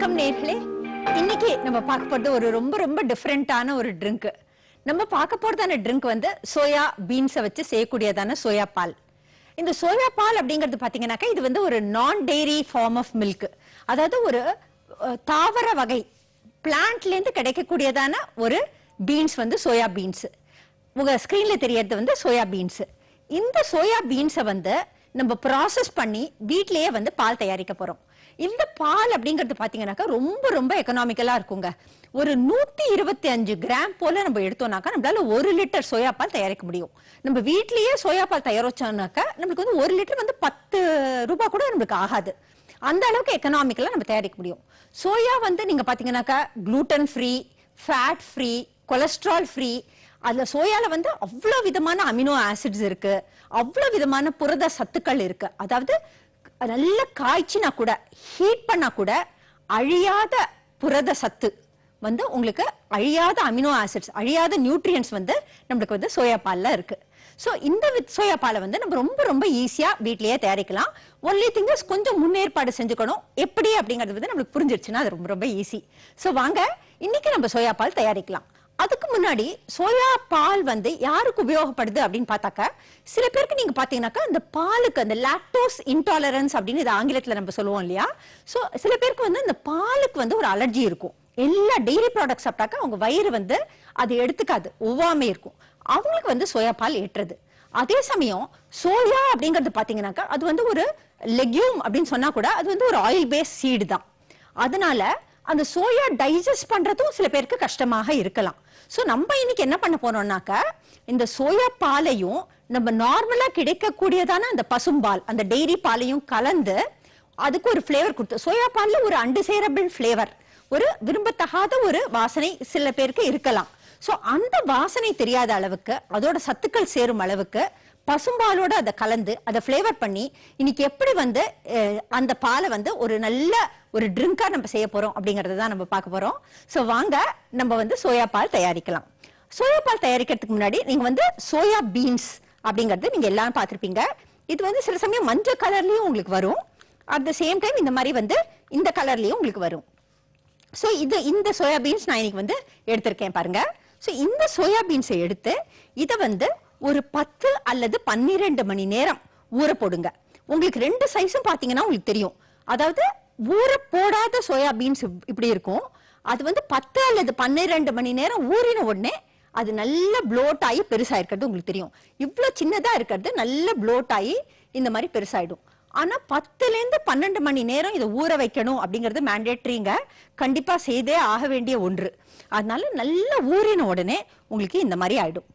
வணக்கம் நேர்களே இன்னைக்கு நம்ம பார்க்க போறது ஒரு ரொம்ப ரொம்ப டிஃப்ரெண்டான ஒரு ட்ரிங்க் நம்ம பார்க்க போறதான ட்ரிங்க் வந்து சோயா பீன்ஸை வச்சு செய்யக்கூடியதான சோயா பால் இந்த சோயா பால் அப்படிங்கிறது பாத்தீங்கன்னாக்கா இது வந்து ஒரு நான் டெய்ரி ஃபார்ம் ஆஃப் மில்க் அதாவது ஒரு அஹ், தாவர வகை பிளான்ட்ல இருந்து கிடைக்கக்கூடியதான ஒரு பீன்ஸ் வந்து சோயா பீன்ஸ் உங்க ஸ்கிரீன்ல தெரியறது வந்து சோயா பீன்ஸ் இந்த சோயா பீன்ஸை வந்து நம்ம ப்ராசஸ் பண்ணி வீட்லயே வந்து பால் தயாரிக்க போறோம் இந்த பால் அப்படிங்கிறது பாத்தீங்கன்னாக்கா ரொம்ப ரொம்ப எக்கனாமிக்கலா இருக்குங்க ஒரு நூத்தி இருபத்தி அஞ்சு கிராம் போல நம்ம எடுத்தோம்னாக்கா நம்மளால ஒரு லிட்டர் சோயா பால் தயாரிக்க முடியும் நம்ம வீட்லயே சோயா பால் தயாரிச்சோம்னாக்கா நம்மளுக்கு வந்து ஒரு லிட்டர் வந்து பத்து ரூபாய் கூட நம்மளுக்கு ஆகாது அந்த அளவுக்கு எக்கனாமிக்கலா நம்ம தயாரிக்க முடியும் சோயா வந்து நீங்க பாத்தீங்கன்னாக்கா gluten free fat free cholesterol free அதுல சோயால வந்து அவ்வளோ விதமான அமினோ ஆசிட்ஸ் இருக்கு அவ்வளோ விதமான புரத சத்துக்கள் இருக்கு அதாவது நல்ல காய்ச்சினா கூட ஹீட் பண்ணா கூட அழியாத புரத சத்து வந்து உங்களுக்கு அழியாத அமினோ ஆசிட்ஸ் அழியாத நியூட்ரியன்ஸ் வந்து நம்மளுக்கு வந்து சோயா பால்ல இருக்கு ஸோ இந்த வித் சோயா பாலை வந்து நம்ம ரொம்ப ரொம்ப ஈஸியா வீட்லயே தயாரிக்கலாம் ஒன்லி திங்கஸ் கொஞ்சம் முன்னேற்பாடு செஞ்சுக்கணும் எப்படி அப்படிங்கிறது வந்து நம்மளுக்கு புரிஞ்சிருச்சுன்னா அது ரொம்ப ரொம்ப ஈஸி ஸோ வாங்க இன்னைக்கு நம்ம சோயா பால் தயாரிக்கலாம் அதுக்கு முன்னாடி சோயா பால் வந்து யாருக்கு உபயோகப்படுது அப்படின்னு பார்த்தாக்கா சில பேருக்கு நீங்க பாத்தீங்கன்னாக்கா இந்த பாலுக்கு அந்த லாக்டோஸ் இன்டாலரன்ஸ் அப்படின்னு இது ஆங்கிலத்துல நம்ம சொல்லுவோம் இல்லையா சோ சில பேருக்கு வந்து இந்த பாலுக்கு வந்து ஒரு அலர்ஜி இருக்கும் எல்லா டெய்ரி ப்ராடக்ட் சாப்பிட்டாக்கா அவங்க வயிறு வந்து அது எடுத்துக்காது ஒவ்வாமை இருக்கும் அவங்களுக்கு வந்து சோயா பால் ஏற்றுறது அதே சமயம் சோயா அப்படிங்கிறது பாத்தீங்கன்னாக்கா அது வந்து ஒரு லெக்யூம் அப்படின்னு சொன்னா கூட அது வந்து ஒரு ஆயில் பேஸ் சீடு தான் அதனால அந்த சோயா டைஜஸ்ட் பண்றதும் சில பேருக்கு கஷ்டமாக இருக்கலாம் சோ நம்ம இன்னைக்கு என்ன பண்ண போறோம்னாக்கா இந்த சோயா பாலையும் நம்ம நார்மலா கிடைக்கக்கூடியதான அந்த பசும்பால் அந்த டெய்ரி பாலையும் கலந்து அதுக்கு ஒரு ஃப்ளேவர் கொடுத்து சோயா பால்ல ஒரு அன்டிசைரபிள் ஃப்ளேவர் ஒரு விரும்பத்தகாத ஒரு வாசனை சில பேருக்கு இருக்கலாம் சோ அந்த வாசனை தெரியாத அளவுக்கு அதோட சத்துக்கள் சேரும் அளவுக்கு பசும்பாலோட அதை கலந்து அதை ஃப்ளேவர் பண்ணி இன்னைக்கு எப்படி வந்து அஹ், அந்த பாலை வந்து ஒரு நல்ல ஒரு ட்ரிங்கா நம்ம செய்ய போறோம் அப்படிங்கறத தான் நம்ம பார்க்க போறோம் சோ வாங்க நம்ம வந்து சோயா பால் தயாரிக்கலாம் சோயா பால் தயாரிக்கிறதுக்கு முன்னாடி நீங்க வந்து சோயா பீன்ஸ் அப்படிங்கறது நீங்க எல்லாரும் பார்த்திருப்பீங்க இது வந்து சில சமயம் மஞ்சள் கலர்லயும் உங்களுக்கு வரும் அட் த சேம் டைம் இந்த மாதிரி வந்து இந்த கலர்லயும் உங்களுக்கு வரும் ஸோ இது இந்த சோயா பீன்ஸ் நான் இன்னைக்கு வந்து எடுத்திருக்கேன் பாருங்க ஸோ இந்த சோயா பீன்ஸை எடுத்து இதை வந்து ஒரு பத்து அல்லது பன்னிரெண்டு மணி நேரம் ஊற போடுங்க உங்களுக்கு ரெண்டு சைஸும் பார்த்தீங்கன்னா உங்களுக்கு தெரியும் அதாவது ஊற போடாத சோயா பீன்ஸ் இப்படி இருக்கும் அது வந்து பத்து அல்லது பன்னிரெண்டு மணி நேரம் ஊறின உடனே அது நல்ல ப்ளோட் ஆகி பெருசா இருக்கிறது உங்களுக்கு தெரியும் இவ்வளோ சின்னதா இருக்கிறது நல்ல ப்ளோட் ஆகி இந்த மாதிரி பெருசாயிடும் ஆனா பத்துல இருந்து பன்னெண்டு மணி நேரம் இதை ஊற வைக்கணும் அப்படிங்கிறது மேண்டேட்ரிங்க கண்டிப்பா செய்தே ஆக வேண்டிய ஒன்று அதனால நல்லா ஊறின உடனே உங்களுக்கு இந்த மாதிரி ஆயிடும்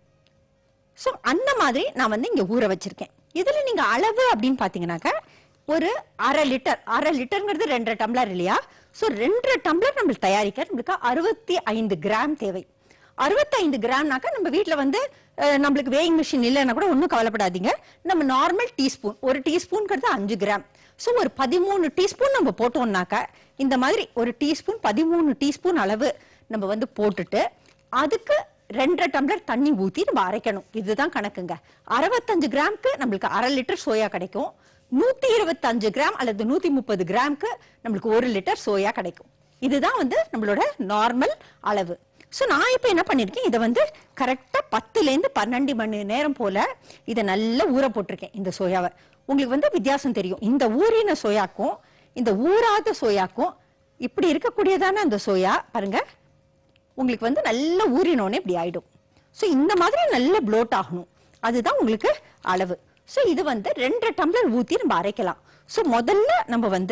ஸோ அந்த மாதிரி நான் வந்து இங்க ஊற வச்சிருக்கேன் இதுல நீங்க அளவு அப்படின்னு பாத்தீங்கன்னாக்க ஒரு அரை லிட்டர் அரை லிட்டர்ங்கிறது ரெண்டரை டம்ளர் இல்லையா ஸோ ரெண்டரை டம்ளர் நம்மளுக்கு தயாரிக்க நம்மளுக்கு அறுபத்தி ஐந்து கிராம் தேவை அறுபத்தைந்து கிராம்னாக்கா நம்ம வீட்ல வந்து அஹ், நம்மளுக்கு வேயிங் மிஷின் இல்லைன்னா கூட ஒன்றும் கவலைப்படாதீங்க நம்ம நார்மல் டீஸ்பூன் ஒரு டீஸ்பூன்ங்கிறது அஞ்சு கிராம் ஸோ ஒரு பதிமூணு டீஸ்பூன் நம்ம போட்டோம்னாக்கா இந்த மாதிரி ஒரு டீஸ்பூன் பதிமூணு டீஸ்பூன் அளவு நம்ம வந்து போட்டுட்டு அதுக்கு ரெண்டரை டம்ளர் தண்ணி ஊத்தி நம்ம அரைக்கணும் இதுதான் கணக்குங்க அறுபத்தஞ்சு கிராம்க்கு நம்மளுக்கு அரை லிட்டர் சோயா கிடைக்கும் நூத்தி இருபத்தஞ்சு கிராம் அல்லது நூத்தி முப்பது கிராம்க்கு நம்மளுக்கு ஒரு லிட்டர் சோயா கிடைக்கும் இதுதான் வந்து நம்மளோட நார்மல் அளவு ஸோ நான் இப்போ என்ன பண்ணிருக்கேன் இதை வந்து கரெக்டாக பத்துலேருந்து பன்னெண்டு மணி நேரம் போல இதை நல்லா ஊற போட்டிருக்கேன் இந்த சோயாவை உங்களுக்கு வந்து வித்தியாசம் தெரியும் இந்த ஊறின சோயாக்கும் இந்த ஊறாத சோயாக்கும் இப்படி இருக்கக்கூடியதான அந்த சோயா பாருங்க உங்களுக்கு வந்து நல்ல ஊறினோடனே இப்படி ஆயிடும் ஸோ இந்த மாதிரி நல்ல ப்ளோட் ஆகணும் அதுதான் உங்களுக்கு அளவு ஸோ இது வந்து ரெண்டரை டம்ளர் ஊற்றி நம்ம அரைக்கலாம் ஸோ முதல்ல நம்ம வந்து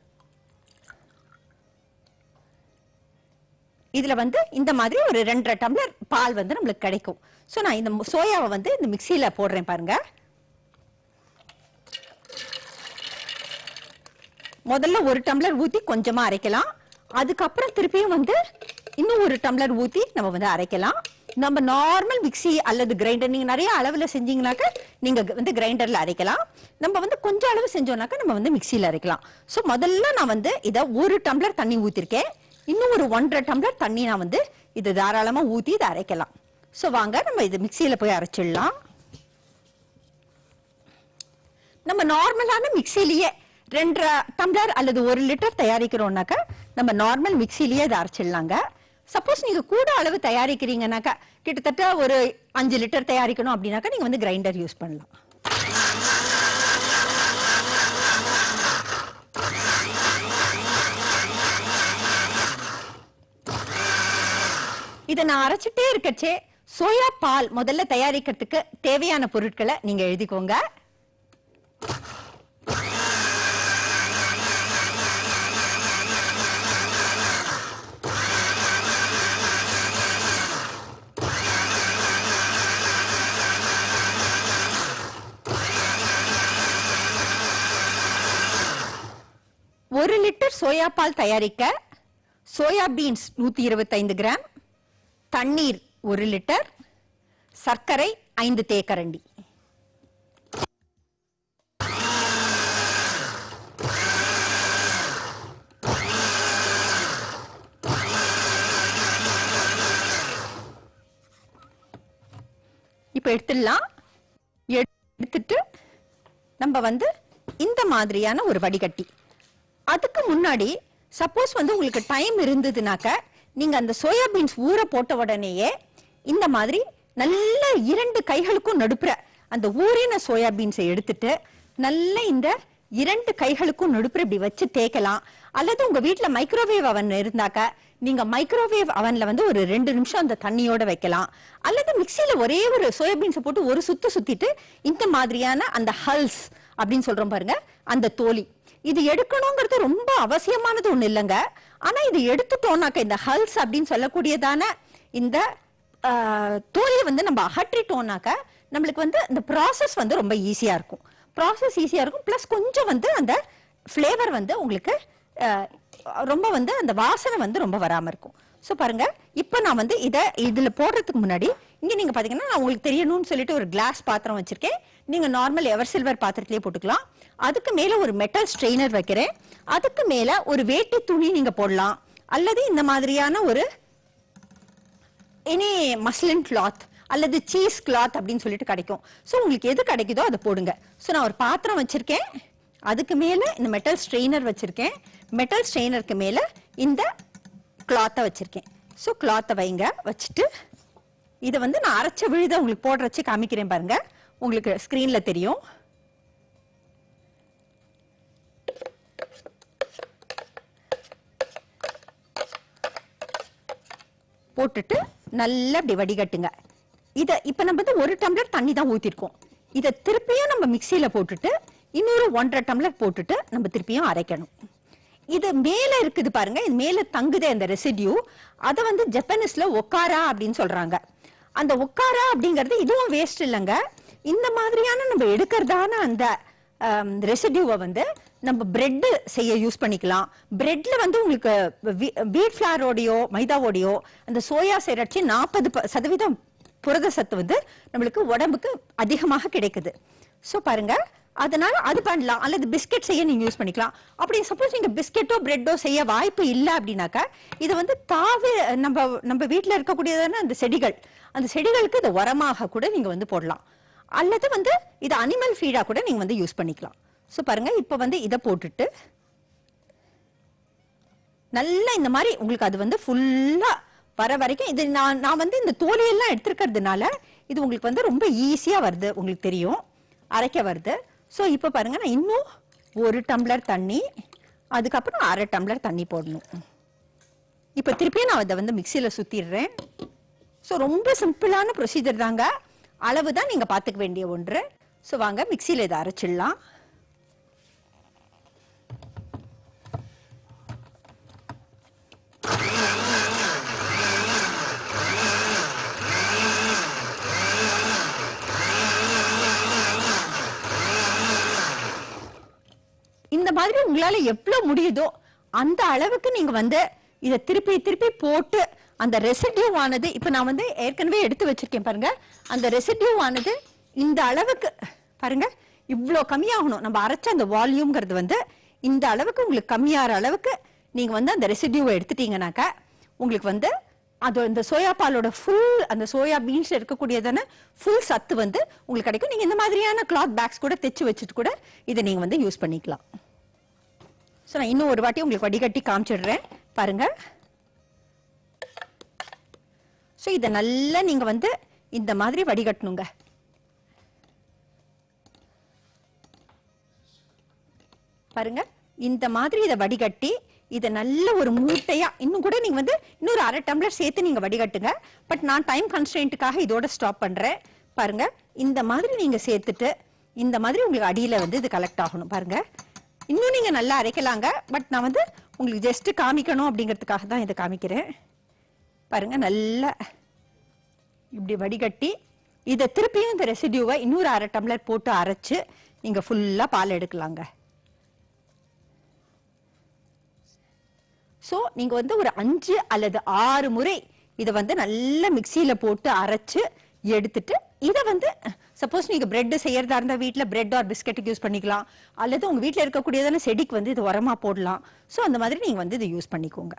இதுல வந்து இந்த மாதிரி ஒரு ரெண்டரை டம்ளர் பால் வந்து நம்மளுக்கு கிடைக்கும் ஸோ நான் இந்த சோயாவை வந்து இந்த மிக்சியில போடுறேன் பாருங்க முதல்ல ஒரு டம்ளர் ஊத்தி கொஞ்சமா அரைக்கலாம் அதுக்கப்புறம் திருப்பியும் வந்து இன்னும் ஒரு டம்ளர் ஊத்தி நம்ம வந்து அரைக்கலாம் நம்ம நார்மல் மிக்ஸி அல்லது கிரைண்டர் நீங்க நிறைய அளவுல செஞ்சீங்கன்னாக்க நீங்க க- வந்து கிரைண்டர்ல அரைக்கலாம் நம்ம வந்து கொஞ்சம் அளவு செஞ்சோம்னாக்க நம்ம வந்து மிக்ஸியில அரைக்கலாம் ஸோ முதல்ல நான் வந்து இதை ஒரு டம்ளர் தண்ணி ஊத்திருக்கேன் இன்னும் ஒரு ஒன்றரை டம்ளர் தண்ணி நான் வந்து இது தாராளமா ஊத்தி இதை அரைக்கலாம் ஸோ வாங்க நம்ம இது மிக்ஸியில போய் அரைச்சிடலாம் நம்ம நார்மலான மிக்சிலேயே ரெண்டரை டம்ளர் அல்லது ஒரு லிட்டர் தயாரிக்கிறோம்னாக்க நம்ம நார்மல் மிக்சிலேயே அதை அரைச்சிடலாங்க சப்போஸ் நீங்க கூட அளவு தயாரிக்கிறீங்கனாக்கா கிட்டத்தட்ட ஒரு அஞ்சு லிட்டர் தயாரிக்கணும் அப்படின்னாக்கா நீங்க வந்து கிரைண்டர் யூஸ் பண்ணலாம் இதை நான் அரைச்சிட்டே இருக்கச்சே சோயா பால் முதல்ல தயாரிக்கிறதுக்கு தேவையான பொருட்களை நீங்க எழுதிக்கோங்க ஒரு லிட்டர் சோயா பால் தயாரிக்க சோயா பீன்ஸ் நூத்தி இருபத்தைந்து கிராம் தண்ணீர் ஒரு லிட்டர் சர்க்கரை ஐந்து தேக்கரண்டி இப்ப எடுத்துடலாம் எடுத்துட்டு நம்ம வந்து இந்த மாதிரியான ஒரு வடிகட்டி அதுக்கு முன்னாடி சப்போஸ் வந்து உங்களுக்கு டைம் இருந்ததுனாக்க நீங்க அந்த சோயா பீன்ஸ் ஊற போட்ட உடனேயே இந்த மாதிரி நல்ல இரண்டு கைகளுக்கும் நடுப்புற அந்த ஊறின சோயா பீன்ஸை எடுத்துட்டு நல்ல இந்த இரண்டு கைகளுக்கும் நடுப்புற இப்படி வச்சு தேய்க்கலாம் அல்லது உங்க வீட்ல மைக்ரோவேவ் அவன் இருந்தாக்க நீங்க மைக்ரோவேவ் அவன்ல வந்து ஒரு ரெண்டு நிமிஷம் அந்த தண்ணியோட வைக்கலாம் அல்லது மிக்சியில ஒரே ஒரு சோயாபீன்ஸை போட்டு ஒரு சுத்து சுத்திட்டு இந்த மாதிரியான அந்த ஹல்ஸ் அப்படின்னு சொல்றோம் பாருங்க அந்த தோலி இது எடுக்கணுங்கிறது ரொம்ப அவசியமானது ஒண்ணு இல்லைங்க ஆனா இது எடுத்துட்டோம்னாக்க இந்த ஹல்ஸ் அப்படின்னு சொல்லக்கூடியதான இந்த ஆஹ், தோலியை வந்து நம்ம அகற்றிட்டோம்னாக்க நம்மளுக்கு வந்து இந்த ப்ராசஸ் வந்து ரொம்ப ஈஸியா இருக்கும் ப்ராசஸ் ஈஸியா இருக்கும் ப்ளஸ் கொஞ்சம் வந்து அந்த ஃப்ளேவர் வந்து உங்களுக்கு ஆஹ், ரொம்ப வந்து அந்த வாசனை வந்து ரொம்ப வராம இருக்கும் ஸோ பாருங்க இப்போ நான் வந்து இதை இதுல போடுறதுக்கு முன்னாடி இங்க நீங்க பாத்தீங்கன்னா நான் உங்களுக்கு தெரியணும்னு சொல்லிட்டு ஒரு கிளாஸ் பாத்திரம் வச்சிருக்கேன் நீங்க நார்மல் எவர் சில்வர் பாத்திரத்திலே போட்டுக்கலாம் அதுக்கு மேல ஒரு மெட்டல் ஸ்ட்ரெயினர் வைக்கிறேன் அதுக்கு மேல ஒரு வேட்டி துணி நீங்க போடலாம் அல்லது இந்த மாதிரியான ஒரு எனி மஸ்லின் கிளாத் அல்லது சீஸ் கிளாத் அப்படின்னு சொல்லிட்டு கிடைக்கும் ஸோ உங்களுக்கு எது கிடைக்குதோ அதை போடுங்க ஸோ நான் ஒரு பாத்திரம் வச்சிருக்கேன் அதுக்கு மேல இந்த மெட்டல் ஸ்ட்ரெயினர் வச்சிருக்கேன் மெட்டல் ஸ்ட்ரெயினருக்கு மேல இந்த கிளாத்தை வச்சிருக்கேன் ஸோ கிளாத்தை வைங்க வச்சுட்டு இதை வந்து நான் அரைச்ச விழுத உங்களுக்கு போடுற வச்சு காமிக்கிறேன் பாருங்க உங்களுக்கு ஸ்க்ரீன்ல தெரியும் போட்டுட்டு நல்லா இப்படி வடிகட்டுங்க இத இப்ப நம்ம வந்து ஒரு டம்ளர் தண்ணி தான் ஊத்திருக்கோம் இத திருப்பியும் நம்ம மிக்சியில போட்டுட்டு இன்னொரு ஒன்றரை டம்ளர் போட்டுட்டு நம்ம திருப்பியும் அரைக்கணும் இது மேல இருக்குது பாருங்க இது மேல தங்குதே அந்த ரெசிடியூ அத வந்து ஜப்பனீஸ்ல ஒக்காரா அப்படின்னு சொல்றாங்க அந்த ஒக்காரா அப்படிங்கிறது இதுவும் வேஸ்ட் இல்லைங்க இந்த மாதிரியான நம்ம எடுக்கிறதான அந்த ரெசிடியூவை வந்து நம்ம பிரெட் செய்ய யூஸ் பண்ணிக்கலாம் பிரெட்ல வந்து உங்களுக்கு வீட் ஃபிளாரோடையோ மைதாவோடையோ அந்த சோயா சேரட்சி நாற்பது சதவீதம் புரத சத்து வந்து நம்மளுக்கு உடம்புக்கு அதிகமாக கிடைக்குது ஸோ பாருங்க அதனால அது பண்ணலாம் அல்லது பிஸ்கெட் செய்ய நீங்க யூஸ் பண்ணிக்கலாம் அப்படி சப்போஸ் நீங்க பிஸ்கெட்டோ பிரெட்டோ செய்ய வாய்ப்பு இல்லை அப்படின்னாக்கா இது வந்து தாவே நம்ம நம்ம வீட்டில் இருக்கக்கூடியதான அந்த செடிகள் அந்த செடிகளுக்கு இதை உரமாக கூட நீங்க வந்து போடலாம் அல்லது வந்து இது அனிமல் ஃபீடா கூட நீங்க வந்து யூஸ் பண்ணிக்கலாம் ஸோ பாருங்க இப்போ வந்து இதை போட்டுட்டு நல்லா இந்த மாதிரி உங்களுக்கு அது வந்து ஃபுல்லா வர வரைக்கும் இது நான் நான் வந்து இந்த தோலையெல்லாம் எடுத்துருக்கிறதுனால இது உங்களுக்கு வந்து ரொம்ப ஈஸியா வருது உங்களுக்கு தெரியும் அரைக்க வருது ஸோ இப்போ பாருங்க நான் இன்னும் ஒரு டம்ளர் தண்ணி அதுக்கப்புறம் அரை டம்ளர் தண்ணி போடணும் இப்போ திருப்பியும் நான் அதை வந்து மிக்சியில் சுத்திடுறேன் ஸோ ரொம்ப சிம்பிளான ப்ரொசீஜர் தாங்க அளவு தான் நீங்க பார்த்துக்க வேண்டிய ஒன்று ஸோ வாங்க மிக்சியில் இதை அரைச்சிடலாம் இந்த மாதிரி உங்களால எவ்வளவு முடியுதோ அந்த அளவுக்கு நீங்க வந்து இதை திருப்பி திருப்பி போட்டு அந்த ரெசிடியூ ஆனது இப்ப நான் வந்து ஏற்கனவே எடுத்து வச்சிருக்கேன் பாருங்க அந்த ரெசிடியூ ஆனது இந்த அளவுக்கு பாருங்க இவ்வளோ கம்மியாகணும் நம்ம அரைச்ச அந்த வால்யூம்ங்கிறது வந்து இந்த அளவுக்கு உங்களுக்கு கம்மியாகிற அளவுக்கு நீங்க வந்து அந்த ரெசிடியூவை எடுத்துட்டீங்கன்னாக்கா உங்களுக்கு வந்து அது அந்த சோயா பாலோட ஃபுல் அந்த சோயா பீன்ஸ்ல இருக்கக்கூடியதான ஃபுல் சத்து வந்து உங்களுக்கு கிடைக்கும் நீங்க இந்த மாதிரியான கிளாத் பேக்ஸ் கூட தைச்சு வச்சுட்டு கூட இதை நீங்க வந்து யூஸ் பண்ணிக்கலாம் ஸோ நான் இன்னும் ஒரு வாட்டி உங்களுக்கு வடிகட்டி காமிச்சிடுறேன் பாருங்க ஸோ இதை நல்லா நீங்க வந்து இந்த மாதிரி வடிகட்டணுங்க பாருங்க இந்த மாதிரி இதை வடிகட்டி இதை நல்ல ஒரு மூட்டையா இன்னும் கூட நீங்க வந்து இன்னொரு அரை டம்ளர் சேர்த்து நீங்க வடிகட்டுங்க பட் நான் டைம் கன்ஸ்டன்ட்டுக்காக இதோட ஸ்டாப் பண்றேன் பாருங்க இந்த மாதிரி நீங்க சேர்த்துட்டு இந்த மாதிரி உங்களுக்கு அடியில வந்து இது கலெக்ட் ஆகணும் பாருங்க இன்னும் நீங்க நல்லா அரைக்கலாங்க பட் நான் வந்து உங்களுக்கு ஜஸ்ட் காமிக்கணும் அப்படிங்கிறதுக்காக தான் இதை காமிக்கிறேன் பாருங்க நல்லா இப்படி வடிகட்டி இதை திருப்பியும் இந்த ரெசிடியூவை இன்னொரு அரை டம்ளர் போட்டு அரைச்சு நீங்க ஃபுல்லா பால் எடுக்கலாங்க ஸோ நீங்க வந்து ஒரு அஞ்சு அல்லது ஆறு முறை இதை வந்து நல்ல மிக்சியில போட்டு அரைச்சு எடுத்துட்டு இதை வந்து சப்போஸ் நீங்க பிரெட் செய்யறதா இருந்தா வீட்ல பிரெட் ஆர் பிஸ்கெட்டுக்கு யூஸ் பண்ணிக்கலாம் அல்லது உங்க வீட்ல இருக்கக்கூடியதான செடிக்கு வந்து இது உரமா போடலாம் ஸோ அந்த மாதிரி நீங்க வந்து இதை யூஸ் பண்ணிக்கோங்க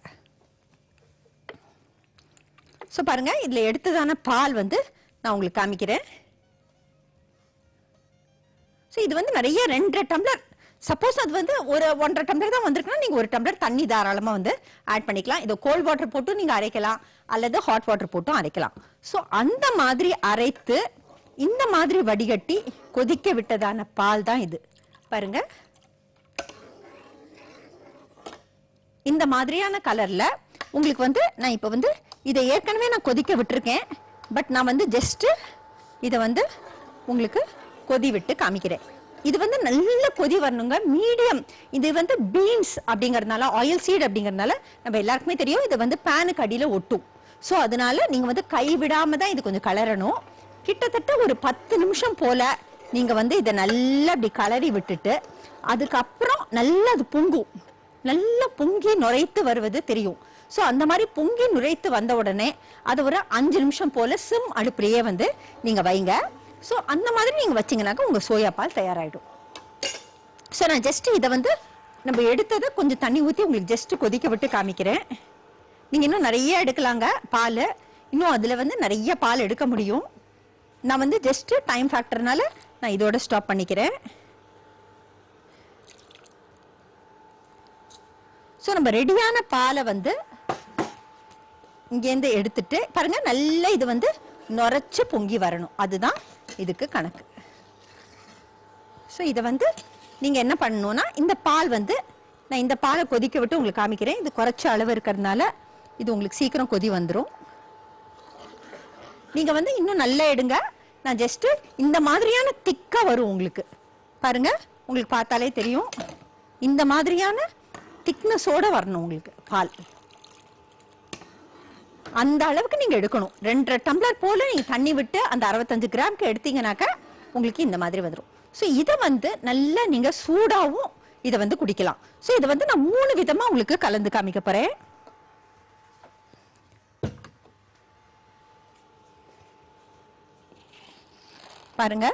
ஸோ பாருங்க இதுல எடுத்ததான பால் வந்து நான் உங்களுக்கு காமிக்கிறேன் ஸோ இது வந்து நிறைய ரெண்டரை டம்ளர் சப்போஸ் அது வந்து ஒரு ஒன்றரை டம்ளர் தான் வந்திருக்குன்னா நீங்க ஒரு டம்ளர் தண்ணி தாராளமா வந்து ஆட் பண்ணிக்கலாம் இதை கோல்ட் வாட்டர் போட்டும் நீங்க அரைக்கலாம் அல்லது ஹாட் வாட்டர் போட்டும் அரைக்கலாம் ஸோ அந்த மாதிரி அரைத்து இந்த மாதிரி வடிகட்டி கொதிக்க விட்டதான பால் தான் இது பாருங்க இந்த மாதிரியான கலர்ல உங்களுக்கு வந்து நான் இப்போ வந்து இதை ஏற்கனவே நான் கொதிக்க விட்டுருக்கேன் பட் நான் வந்து ஜஸ்ட் இதை வந்து உங்களுக்கு கொதி விட்டு காமிக்கிறேன் இது வந்து நல்ல கொதி வரணுங்க மீடியம் இது வந்து பீன்ஸ் அப்படிங்கறதுனால ஆயில் சீட் அப்படிங்கறதுனால நம்ம எல்லாருக்குமே தெரியும் இது வந்து பேனுக்கு அடியில ஒட்டும் ஸோ அதனால நீங்க வந்து கை விடாம தான் இது கொஞ்சம் கலரணும் கிட்டத்தட்ட ஒரு பத்து நிமிஷம் போல நீங்க வந்து இதை நல்லா இப்படி கலரி விட்டுட்டு அதுக்கப்புறம் நல்லா அது பொங்கும் நல்லா பொங்கி நுரைத்து வருவது தெரியும் சோ அந்த மாதிரி பொங்கி நுரைத்து வந்த உடனே அது ஒரு அஞ்சு நிமிஷம் போல சிம் அடுப்புலயே வந்து நீங்க வைங்க சோ அந்த மாதிரி நீங்க வச்சீங்கன்னாக்கா உங்க சோயா பால் தயாராயிடும் சோ நான் ஜஸ்ட் இதை வந்து நம்ம எடுத்ததை கொஞ்சம் தண்ணி ஊத்தி உங்களுக்கு ஜஸ்ட் கொதிக்க விட்டு காமிக்கிறேன் நீங்க இன்னும் நிறைய எடுக்கலாங்க பால் இன்னும் அதுல வந்து நிறைய பால் எடுக்க முடியும் நான் வந்து ஜஸ்ட் டைம் ஃபேக்டர்னால நான் இதோட ஸ்டாப் பண்ணிக்கிறேன் ஸோ நம்ம ரெடியான பாலை வந்து இங்கேருந்து எடுத்துட்டு பாருங்க நல்லா இது வந்து நுரைச்சு பொங்கி வரணும் அதுதான் இதுக்கு கணக்கு ஸோ இதை வந்து நீங்க என்ன பண்ணணும்னா இந்த பால் வந்து நான் இந்த பாலை கொதிக்க விட்டு உங்களுக்கு காமிக்கிறேன் இது குறைச்ச அளவு இருக்கிறதுனால இது உங்களுக்கு சீக்கிரம் கொதி வந்துடும் நீங்க வந்து இன்னும் நல்லா எடுங்க நான் ஜஸ்ட் இந்த மாதிரியான திக்கா வரும் உங்களுக்கு பாருங்க உங்களுக்கு பார்த்தாலே தெரியும் இந்த மாதிரியான திக்னஸோட வரணும் உங்களுக்கு பால் அந்த அளவுக்கு நீங்க எடுக்கணும் ரெண்டரை டம்ளர் போல நீங்க தண்ணி விட்டு அந்த அறுபத்தஞ்சு கிராம்க்கு எடுத்தீங்கன்னாக்கா உங்களுக்கு இந்த மாதிரி வந்துடும் ஸோ இதை வந்து நல்லா நீங்க சூடாவும் இதை வந்து குடிக்கலாம் ஸோ இதை வந்து நான் மூணு விதமா உங்களுக்கு கலந்து காமிக்க போறேன் பாருங்க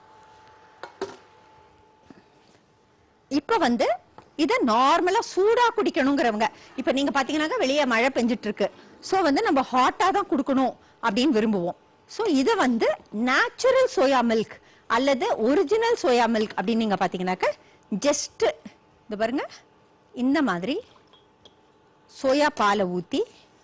இப்ப வந்து இத நார்மலா சூடா குடிக்கணுங்கிறவங்க இப்ப நீங்க பாத்தீங்கன்னாக்கா வெளியே மழை பெஞ்சிட்டு இருக்கு சோ வந்து நம்ம ஹாட்டா தான் கொடுக்கணும் அப்படின்னு விரும்புவோம் சோ இத வந்து நேச்சுரல் சோயா மில்க் அல்லது ஒரிஜினல் சோயா மில்க் அப்படின்னு நீங்க பாத்தீங்கன்னாக்கா ஜஸ்ட் இது பாருங்க இந்த மாதிரி சோயா பாலை ஊத்தி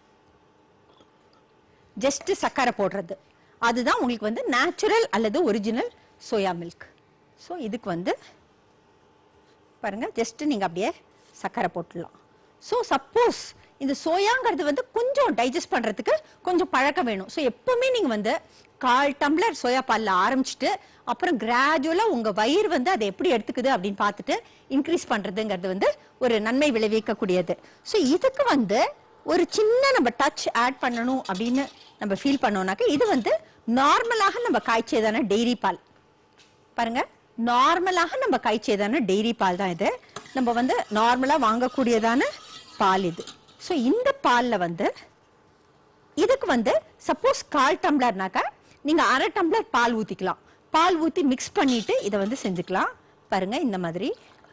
ஜஸ்ட் சர்க்கரை போடுறது அதுதான் உங்களுக்கு வந்து நேச்சுரல் அல்லது ஒரிஜினல் சோயா மில்க் ஸோ இதுக்கு வந்து பாருங்க ஜஸ்ட் நீங்க அப்படியே சர்க்கரை போட்டுடலாம் ஸோ சப்போஸ் இந்த சோயாங்கிறது வந்து கொஞ்சம் டைஜஸ்ட் பண்றதுக்கு கொஞ்சம் பழக்கம் வேணும் ஸோ எப்பவுமே நீங்க வந்து கால் டம்ளர் சோயா பால்ல ஆரம்பிச்சுட்டு அப்புறம் கிராஜுவலா உங்க வயிறு வந்து அதை எப்படி எடுத்துக்குது அப்படின்னு பார்த்துட்டு இன்க்ரீஸ் பண்றதுங்கிறது வந்து ஒரு நன்மை விளைவிக்கக்கூடியது ஸோ இதுக்கு வந்து ஒரு சின்ன நம்ம டச் ஆட் பண்ணணும் அப்படின்னு நம்ம ஃபீல் பண்ணோம்னாக்க இது வந்து நார்மலாக நம்ம காய்ச்சியதான டெய்ரி பால் பாருங்க நார்மலாக நம்ம காய்ச்சியதான டெய்ரி பால் தான் இது நம்ம வந்து நார்மலா வாங்கக்கூடியதான பால் இது ஸோ இந்த பால்ல வந்து இதுக்கு வந்து சப்போஸ் கால் டம்ளர்னாக்கா நீங்க அரை டம்ளர் பால் ஊத்திக்கலாம் பால் ஊத்தி மிக்ஸ் பண்ணிட்டு இதை வந்து செஞ்சுக்கலாம் பாருங்க இந்த மாதிரி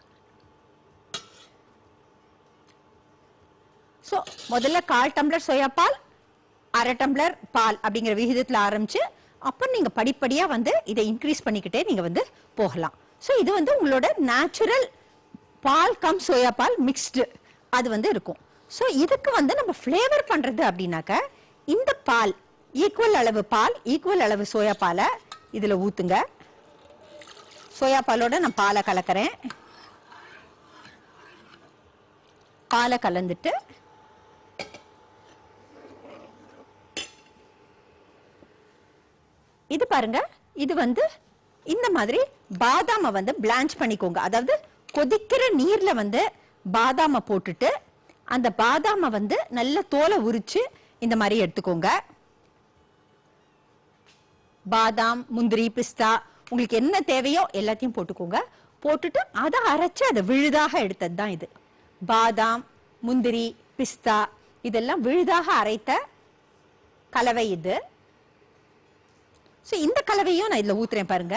ஸோ முதல்ல கால் டம்ளர் சோயா பால் அரை டம்ளர் பால் அப்படிங்கிற விகிதத்துல ஆரம்பிச்சு அப்புறம் நீங்க படிப்படியா வந்து இதை இன்க்ரீஸ் பண்ணிக்கிட்டே நீங்க வந்து போகலாம் ஸோ இது வந்து உங்களோட நேச்சுரல் பால் கம் சோயா பால் மிக்ஸ்டு அது வந்து இருக்கும் ஸோ இதுக்கு வந்து நம்ம ஃப்ளேவர் பண்றது அப்படின்னாக்க இந்த பால் ஈக்குவல் அளவு பால் ஈக்குவல் அளவு சோயா பாலை இதுல ஊத்துங்க சோயா பாலோட நான் பாலை கலக்கிறேன் பாலை கலந்துட்டு இது பாருங்க இது வந்து இந்த மாதிரி பாதாமை வந்து பிளான்ச் பண்ணிக்கோங்க அதாவது கொதிக்கிற நீர்ல வந்து பாதாமை போட்டுட்டு அந்த பாதாமை வந்து நல்ல தோலை உரிச்சு இந்த மாதிரி எடுத்துக்கோங்க பாதாம் முந்திரி பிஸ்தா உங்களுக்கு என்ன தேவையோ எல்லாத்தையும் போட்டுக்கோங்க போட்டுட்டு அதை அரைச்சு அதை விழுதாக எடுத்தது தான் இது பாதாம் முந்திரி பிஸ்தா இதெல்லாம் விழுதாக அரைத்த கலவை இது ஸோ இந்த கலவையும் நான் இதுல ஊத்துறேன் பாருங்க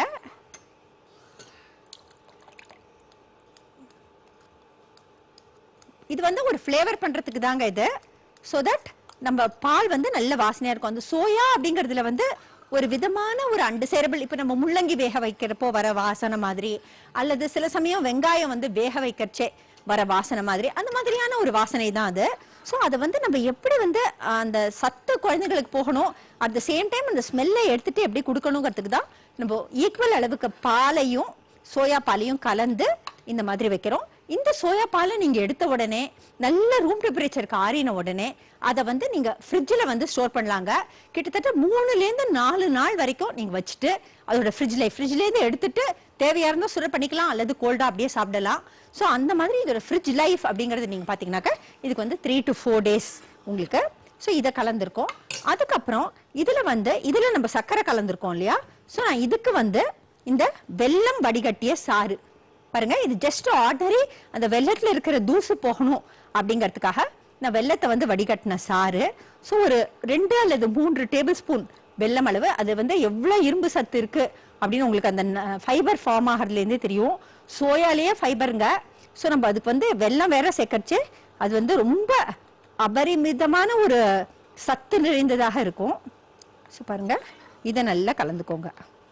இது வந்து ஒரு ஃப்ளேவர் பண்றதுக்கு தாங்க இது ஸோ தட் நம்ம பால் வந்து நல்ல வாசனையா இருக்கும் அந்த சோயா அப்படிங்கிறதுல வந்து ஒரு விதமான ஒரு அண்டர்சேரபிள் இப்போ நம்ம முள்ளங்கி வேக வைக்கிறப்போ வர வாசனை மாதிரி அல்லது சில சமயம் வெங்காயம் வந்து வேக வைக்கிறச்சே வர வாசனை மாதிரி அந்த மாதிரியான ஒரு வாசனை தான் அது ஸோ அதை வந்து நம்ம எப்படி வந்து அஹ், அந்த சத்து குழந்தைகளுக்கு போகணும் அட் த சேம் டைம் அந்த ஸ்மெல்லை எடுத்துட்டு எப்படி கொடுக்கணுங்கிறதுக்கு தான் நம்ம ஈக்குவல் அளவுக்கு பாலையும் சோயா பாலையும் கலந்து இந்த மாதிரி வைக்கிறோம் இந்த சோயா பாலை நீங்க எடுத்த உடனே நல்ல ரூம் டெம்பரேச்சருக்கு ஆறின உடனே அதை வந்து நீங்க ஃப்ரிட்ஜில் வந்து ஸ்டோர் பண்ணலாங்க கிட்டத்தட்ட மூணுலேருந்து நாலு நாள் வரைக்கும் நீங்க வச்சுட்டு அதோட ஃப்ரிட்ஜ் லைஃப் ஃப்ரிட்ஜ்லேருந்து எடுத்துட்டு தேவையா இருந்தால் சுட பண்ணிக்கலாம் அல்லது கோல்டா அப்படியே சாப்பிடலாம் ஸோ அந்த மாதிரி இதோட ஃப்ரிட்ஜ் லைஃப் அப்படிங்கிறது நீங்க பாத்தீங்கன்னாக்க இதுக்கு வந்து த்ரீ டு ஃபோர் டேஸ் உங்களுக்கு ஸோ இதை கலந்துருக்கோம் அதுக்கப்புறம் இதுல வந்து இதுல நம்ம சர்க்கரை கலந்துருக்கோம் இல்லையா ஸோ நான் இதுக்கு வந்து இந்த வெல்லம் வடிகட்டிய சாறு பாருங்க இது ஜஸ்ட் ஆர்டினரி அந்த வெள்ளத்துல இருக்கிற தூசு போகணும் அப்படிங்கிறதுக்காக நான் வெள்ளத்தை வந்து வடிகட்டின சாறு ஸோ ஒரு ரெண்டு அல்லது மூன்று டேபிள் ஸ்பூன் வெல்லம் அளவு அது வந்து எவ்வளவு இரும்பு சத்து இருக்கு அப்படின்னு உங்களுக்கு அந்த ஃபைபர் ஃபார்ம் ஆகிறதுலேருந்தே தெரியும் சோயாலேயே ஃபைபருங்க ஸோ நம்ம அதுக்கு வந்து வெல்லம் வேற சேர்க்கறச்சு அது வந்து ரொம்ப அபரிமிதமான ஒரு சத்து நிறைந்ததாக இருக்கும் ஸோ பாருங்க இதை நல்லா கலந்துக்கோங்க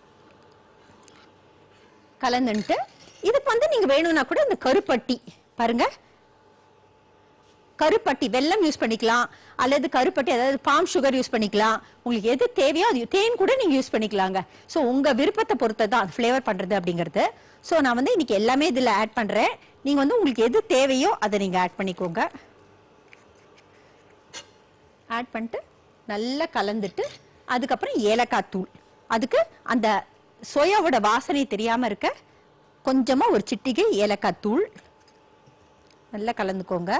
கலந்துன்ட்டு இதுக்கு வந்து நீங்க வேணும்னா கூட இந்த கருப்பட்டி பாருங்க கருப்பட்டி வெல்லம் யூஸ் பண்ணிக்கலாம் அல்லது கருப்பட்டி அதாவது பாம் சுகர் யூஸ் பண்ணிக்கலாம் உங்களுக்கு எது தேவையோ அது தேன் கூட நீங்க யூஸ் பண்ணிக்கலாங்க ஸோ உங்க விருப்பத்தை பொறுத்து தான் அது ஃப்ளேவர் பண்றது அப்படிங்கிறது ஸோ நான் வந்து இன்னைக்கு எல்லாமே இதுல ஆட் பண்றேன் நீங்க வந்து உங்களுக்கு எது தேவையோ அதை நீங்க ஆட் பண்ணிக்கோங்க ஆட் பண்ணிட்டு நல்லா கலந்துட்டு அதுக்கப்புறம் ஏலக்காய் தூள் அதுக்கு அந்த சோயாவோட வாசனை தெரியாம இருக்க கொஞ்சமா ஒரு சிட்டிகை ஏலக்காய் தூள் நல்லா கலந்துக்கோங்க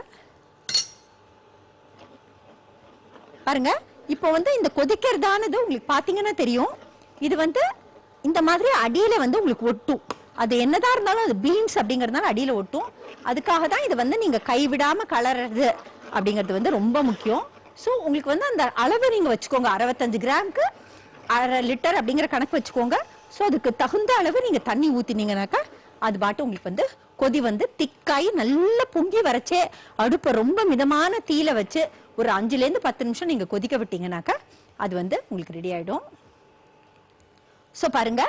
பாருங்க இப்போ வந்து இந்த கொதிக்கிறதானது உங்களுக்கு பாத்தீங்கன்னா தெரியும் இது வந்து இந்த மாதிரி அடியில வந்து உங்களுக்கு ஒட்டும் அது என்னதான் இருந்தாலும் அது பீன்ஸ் அப்படிங்கறதுனால அடியில ஒட்டும் அதுக்காக தான் இது வந்து நீங்க கைவிடாம கலர்றது அப்படிங்கிறது வந்து ரொம்ப முக்கியம் ஸோ உங்களுக்கு வந்து அந்த அளவு நீங்க வச்சுக்கோங்க அறுபத்தஞ்சு கிராமுக்கு அரை லிட்டர் அப்படிங்கிற கணக்கு வச்சுக்கோங்க ஸோ அதுக்கு தகுந்த அளவு நீங்க தண்ணி ஊத்தினீங்கனாக்கா அது பாட்டு உங்களுக்கு வந்து கொதி வந்து திக்காயி நல்லா பொங்கி வரச்சே அடுப்பை ரொம்ப மிதமான தீயில வச்சு ஒரு அஞ்சுல இருந்து பத்து நிமிஷம் நீங்க கொதிக்க விட்டீங்கனாக்கா அது வந்து உங்களுக்கு ரெடி ஆயிடும் ஸோ பாருங்க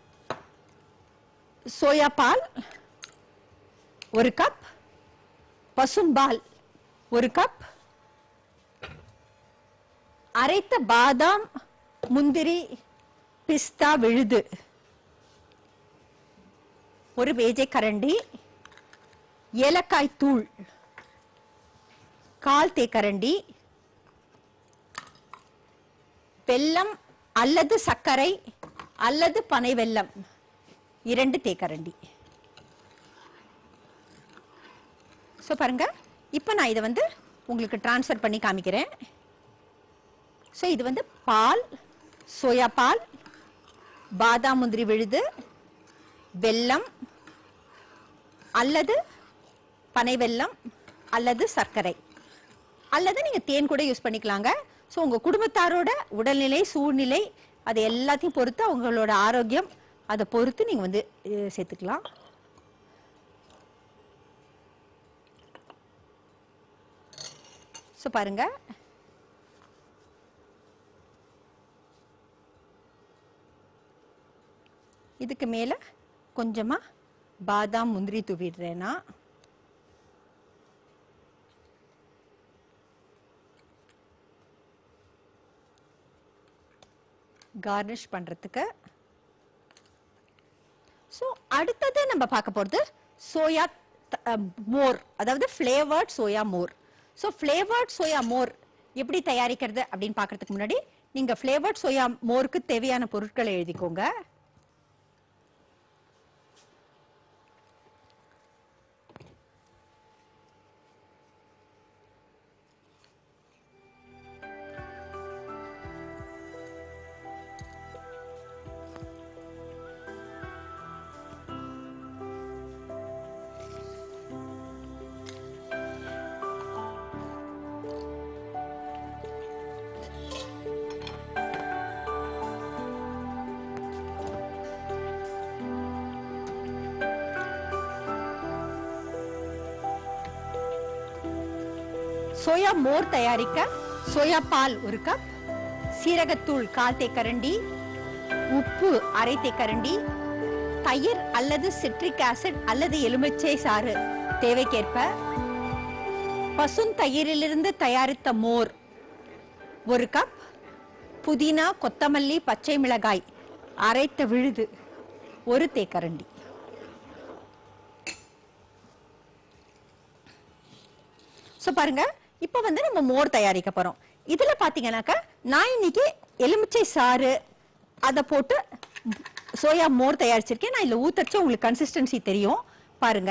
சோயா பால் ஒரு கப் பசும்பால் ஒரு கப் அரைத்த பாதாம் முந்திரி பிஸ்தா விழுது ஒரு வேஜை கரண்டி ஏலக்காய் தூள் கால் தேக்கரண்டி வெல்லம் அல்லது சர்க்கரை அல்லது பனை வெல்லம் இரண்டு தேக்கரண்டி ஸோ பாருங்க இப்போ நான் இதை வந்து உங்களுக்கு ட்ரான்ஸ்ஃபர் பண்ணி காமிக்கிறேன் ஸோ இது வந்து பால் சோயா பால் பாதாம் முந்திரி விழுது வெல்லம் அல்லது பனை வெல்லம் அல்லது சர்க்கரை அல்லது நீங்க தேன் கூட யூஸ் பண்ணிக்கலாங்க ஸோ உங்க குடும்பத்தாரோட உடல்நிலை சூழ்நிலை அது எல்லாத்தையும் பொறுத்து அவங்களோட ஆரோக்கியம் அதை பொறுத்து நீங்க வந்து அஹ், சேர்த்துக்கலாம் ஸோ பாருங்க இதுக்கு மேல கொஞ்சமா பாதாம் முந்திரி தூவிடுறேன்னா கார்னிஷ் பண்றதுக்கு ஸோ அடுத்தது நம்ம பார்க்க போகிறது சோயா மோர் அதாவது ஃப்ளேவர்ட் சோயா மோர் ஸோ ஃப்ளேவர்ட் சோயா மோர் எப்படி தயாரிக்கிறது அப்படின்னு பார்க்கறதுக்கு முன்னாடி நீங்கள் ஃப்ளேவர்ட் சோயா மோருக்கு தேவையான பொருட்களை எழுதிக்கோங்க சோயா மோர் தயாரிக்க சோயா பால் ஒரு கப் சீரகத்தூள் கால் தேக்கரண்டி உப்பு அரை தேக்கரண்டி தயிர் அல்லது சிட்ரிக் ஆசிட் அல்லது எலுமிச்சை சாறு தேவைக்கேற்ப பசுந்தயிரிலிருந்து தயாரித்த மோர் ஒரு கப் புதினா கொத்தமல்லி பச்சை மிளகாய் அரைத்த விழுது ஒரு தேக்கரண்டி ஸோ பாருங்க இப்போ வந்து நம்ம மோர் தயாரிக்க போறோம் இதுல பாத்தீங்கன்னாக்கா நான் இன்னைக்கு எலுமிச்சை சாறு அதை போட்டு சோயா மோர் தயாரிச்சிருக்கேன் நான் இதுல ஊத்தச்சு உங்களுக்கு கன்சிஸ்டன்சி தெரியும் பாருங்க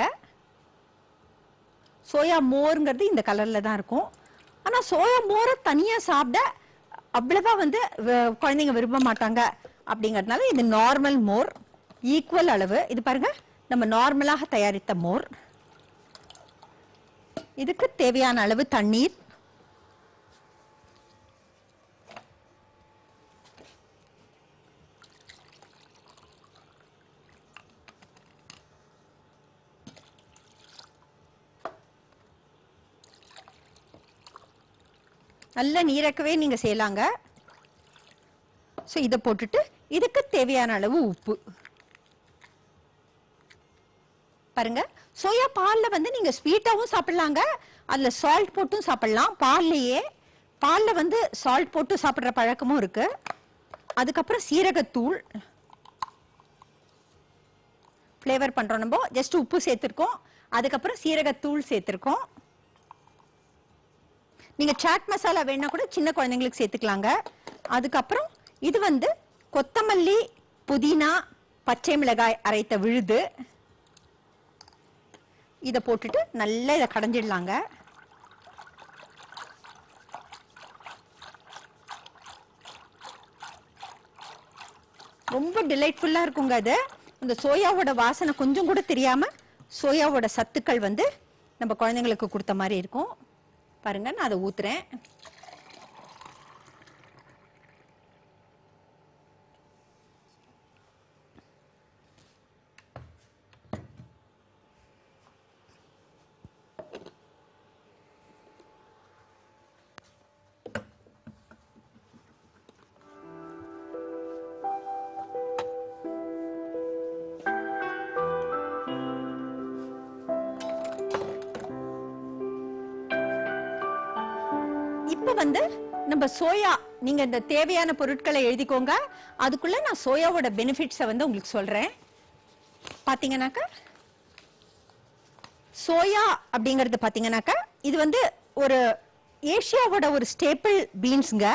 சோயா மோருங்கிறது இந்த கலர்ல தான் இருக்கும் ஆனா சோயா மோரை தனியா சாப்பிட அவ்வளவா வந்து வ- குழந்தைங்க விரும்ப மாட்டாங்க அப்படிங்கறதுனால இது நார்மல் மோர் ஈக்குவல் அளவு இது பாருங்க நம்ம நார்மலாக தயாரித்த மோர் இதுக்கு தேவையான அளவு தண்ணீர் நல்ல நீரக்கவே நீங்க செய்யலாங்க ஸோ இதை போட்டுட்டு இதுக்கு தேவையான அளவு உப்பு பாருங்க சோயா பால்ல வந்து நீங்க ஸ்வீட்டாவும் சாப்பிடலாங்க அதுல சால்ட் போட்டும் சாப்பிடலாம் பால்லையே பால்ல வந்து சால்ட் போட்டு சாப்பிடுற பழக்கமும் இருக்கு அதுக்கப்புறம் சீரகத்தூள் ஃப்ளேவர் பண்றோம் நம்ம ஜஸ்ட் உப்பு சேர்த்திருக்கோம் அதுக்கப்புறம் சீரகத்தூள் சேர்த்திருக்கோம் நீங்க சாட் மசாலா வேணா கூட சின்ன குழந்தைங்களுக்கு சேர்த்துக்கலாங்க அதுக்கப்புறம் இது வந்து கொத்தமல்லி புதினா பச்சை மிளகாய் அரைத்த விழுது இதை போட்டுட்டு நல்லா இதை கடைஞ்சிடலாங்க ரொம்ப டிலைட்ஃபுல்லா இருக்குங்க அது இந்த சோயாவோட வாசனை கொஞ்சம் கூட தெரியாம சோயாவோட சத்துக்கள் வந்து நம்ம குழந்தைங்களுக்கு கொடுத்த மாதிரி இருக்கும் பாருங்க நான் அதை ஊத்துறேன் இப்ப வந்து நம்ம சோயா நீங்க இந்த தேவையான பொருட்களை எழுதிக்கோங்க அதுக்குள்ள நான் சோயாவோட பெனிஃபிட்ஸை வந்து உங்களுக்கு சொல்றேன் பாத்தீங்கன்னாக்கா சோயா அப்படிங்கிறது பாத்தீங்கன்னாக்கா இது வந்து ஒரு ஏசியாவோட ஒரு ஸ்டேபிள் பீன்ஸ்ங்க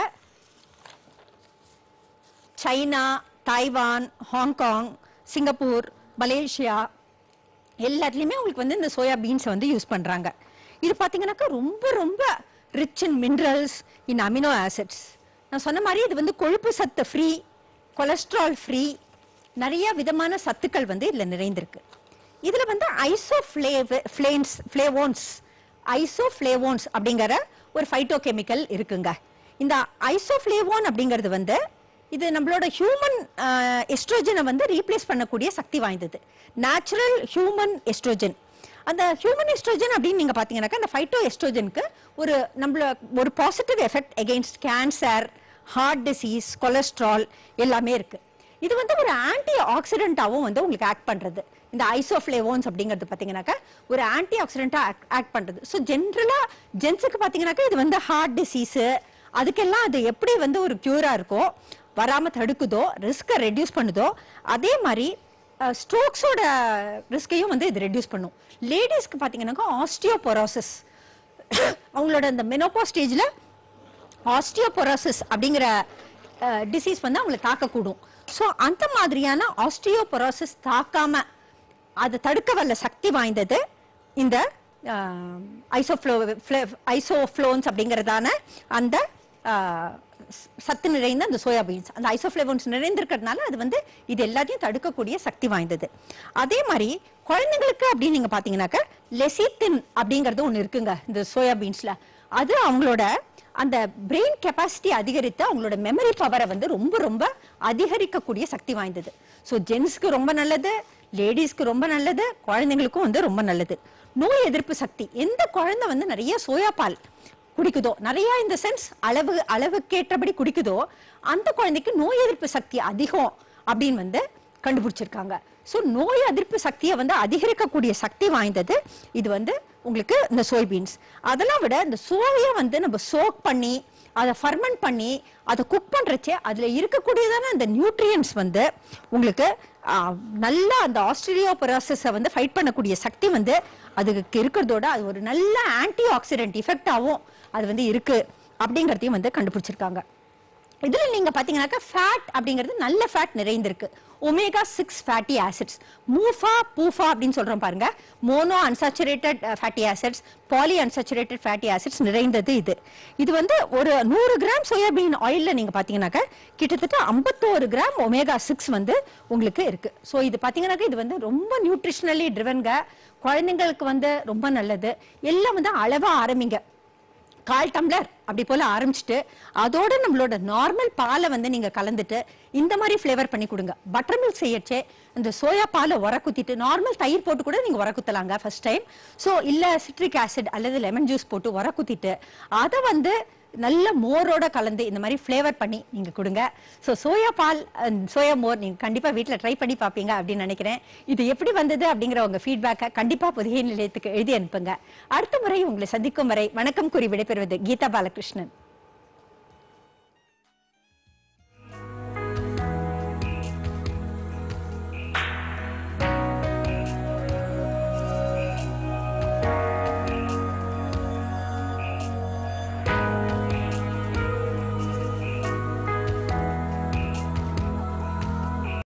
China Taiwan Hong Kong Singapore Malaysia எல்லாத்துலேயுமே உங்களுக்கு வந்து இந்த சோயா பீன்ஸை வந்து யூஸ் பண்ணுறாங்க இது பார்த்தீங்கன்னாக்கா ரொம்ப ரொம்ப rich in minerals in amino acids நான் சொன்ன மாதிரி இது வந்து கொழுப்பு சத்து ஃப்ரீ கொலஸ்ட்ரால் ஃப்ரீ நிறைய விதமான சத்துக்கள் வந்து இதில் நிறைந்திருக்கு இதில் வந்து ஐசோ ஃப்ளேன்ஸ் ஃப்ளேவோன்ஸ் ஐசோ ஃப்ளேவோன்ஸ் அப்படிங்கிற ஒரு ஃபைட்டோ கெமிக்கல் இருக்குங்க இந்த ஐசோஃப்ளேவோன் அப்படிங்கிறது வந்து இது நம்மளோட ஹியூமன் எஸ்ட்ரோஜனை வந்து ரீப்ளேஸ் பண்ணக்கூடிய சக்தி வாய்ந்தது நேச்சுரல் ஹியூமன் எஸ்ட்ரோஜன் அந்த ஹியூமன் எஸ்ட்ரோஜன் அப்படின்னு நீங்க பாத்தீங்கன்னாக்கா அந்த ஃபைட்டோ எஸ்ட்ரோஜனுக்கு ஒரு நம்மள ஒரு positive effect against cancer heart disease cholesterol எல்லாமே இருக்கு இது வந்து ஒரு ஆன்டி ஆக்சிடென்ட்டாவும் வந்து உங்களுக்கு ஆக்ட் பண்றது இந்த ஐசோஃப்ளேவோன்ஸ் அப்படிங்கிறது பாத்தீங்கன்னாக்கா ஒரு ஆன்டி ஆக்சிடென்ட்டா ஆக்ட் பண்றது ஸோ ஜென்ரலா ஜென்ஸுக்கு பாத்தீங்கன்னாக்கா இது வந்து ஹார்ட் டிசீஸ் அதுக்கெல்லாம் அது எப்படி வந்து ஒரு கியூரா இருக்கோ வராம தடுக்குதோ ரிஸ்கை ரெடியூஸ் பண்ணுதோ அதே மாதிரி ஸ்ட்ரோக்ஸோட ரிஸ்கையும் வந்து இது ரெடியூஸ் பண்ணும் லேடிஸ்க்கு பார்த்தீங்கன்னாக்கா ஆஸ்டியோபொரோசிஸ் அவங்களோட அந்த மெனோபா ஸ்டேஜில் ஆஸ்டியோபொரோசிஸ் அப்படிங்கிற டிசீஸ் வந்து அவங்களை தாக்கக்கூடும் ஸோ அந்த மாதிரியான ஆஸ்டியோபொரோசிஸ் தாக்காம அதை தடுக்க வல்ல சக்தி வாய்ந்தது இந்த ஐசோஃப்ளோ ஐசோஃப்ளோன்ஸ் அப்படிங்கிறதான அந்த ஆஹ், ச- சத்து நிறைந்த அந்த சோயா பீன்ஸ் அந்த ஐசோஃப்ளேவோன்ஸ் நிறைந்திருக்கிறதுனால அது வந்து இது எல்லாத்தையும் தடுக்கக்கூடிய சக்தி வாய்ந்தது அதே மாதிரி குழந்தைங்களுக்கு அப்படின்னு நீங்க பாத்தீங்கன்னாக்க லெசித்தின் அப்படிங்கிறது ஒண்ணு இருக்குங்க இந்த சோயா பீன்ஸ்ல அது அவங்களோட அந்த பிரெயின் கெப்பாசிட்டி அதிகரித்து அவங்களோட மெமரி பவரை வந்து ரொம்ப ரொம்ப அதிகரிக்கக்கூடிய சக்தி வாய்ந்தது ஸோ ஜென்ஸ்க்கு ரொம்ப நல்லது லேடிஸ்க்கு ரொம்ப நல்லது குழந்தைங்களுக்கும் வந்து ரொம்ப நல்லது நோய் எதிர்ப்பு சக்தி எந்த குழந்தை வந்து நிறைய சோயா பால் குடிக்குதோ நிறைய இந்த சென்ஸ் அளவு அளவுக்கேற்றபடி குடிக்குதோ அந்த குழந்தைக்கு நோய் எதிர்ப்பு சக்தி அதிகம் அப்படின்னு வந்து கண்டுபிடிச்சிருக்காங்க ஸோ நோய் எதிர்ப்பு சக்தியை வந்து அதிகரிக்கக்கூடிய சக்தி வாய்ந்தது இது வந்து உங்களுக்கு இந்த சோய்பீன்ஸ் அதெல்லாம் விட இந்த சோயை வந்து நம்ம சோக் பண்ணி அதை ஃபர்மெண்ட் பண்ணி அதை குக் பண்றச்சே அதுல இருக்கக்கூடியதான அந்த நியூட்ரியன்ஸ் வந்து உங்களுக்கு ஆ, நல்ல அந்த ஆஸ்திரேலியா ப்ராசஸை வந்து ஃபைட் பண்ணக்கூடிய சக்தி வந்து அதுக்கு இருக்கிறதோட அது ஒரு நல்ல ஆன்டி ஆக்சிடென்ட் இஃபெக்டாகவும் அது வந்து இருக்கு அப்படிங்கிறதையும் வந்து கண்டுபிடிச்சிருக்காங்க இதுல நீங்க பாத்தீங்கன்னாக்கா ஃபேட் அப்படிங்கிறது நல்ல ஃபேட் நிறைந்திருக்கு omega six fatty acids MUFA PUFA அப்படின்னு சொல்றோம் பாருங்க mono unsaturated fatty acids poly unsaturated fatty acids நிறைந்தது இது இது வந்து ஒரு நூறு கிராம் சோயாபீன் ஆயில்ல நீங்க பாத்தீங்கன்னாக்கா கிட்டத்தட்ட ஐம்பத்தோரு கிராம் ஒமேகா சிக்ஸ் வந்து உங்களுக்கு இருக்கு ஸோ இது பாத்தீங்கன்னாக்கா இது வந்து ரொம்ப நியூட்ரிஷனலி ட்ரிவன்க குழந்தைங்களுக்கு வந்து ரொம்ப நல்லது எல்லாம் வந்து அளவா ஆரம்பிங்க கால் டம்ளர் அப்படி போல ஆரம்பிச்சுட்டு அதோட நம்மளோட நார்மல் பாலை வந்து நீங்க கலந்துட்டு இந்த மாதிரி ஃப்ளேவர் பண்ணி கொடுங்க பட்டர் மில்க் செய்யச்சே இந்த சோயா பாலை உர குத்திட்டு நார்மல் தயிர் போட்டு கூட நீங்க உர குத்தலாங்க ஃபர்ஸ்ட் டைம் ஸோ இல்ல சிட்ரிக் ஆசிட் அல்லது லெமன் ஜூஸ் போட்டு உர குத்திட்டு அதை வந்து நல்ல மோரோட கலந்து இந்த மாதிரி ஃப்ளேவர் பண்ணி நீங்க கொடுங்க ஸோ சோயா பால் சோயா மோர் நீங்க கண்டிப்பா வீட்ல ட்ரை பண்ணி பார்ப்பீங்க அப்படின்னு நினைக்கிறேன் இது எப்படி வந்தது அப்படிங்கிற உங்க ஃபீட்பேக்கை கண்டிப்பா புதிய நிலையத்துக்கு எழுதி அனுப்புங்க அடுத்த முறை உங்களை சந்திக்கும் வரை வணக்கம் கூறி விடைபெறுவது கீதா பாலகிருஷ்ணன்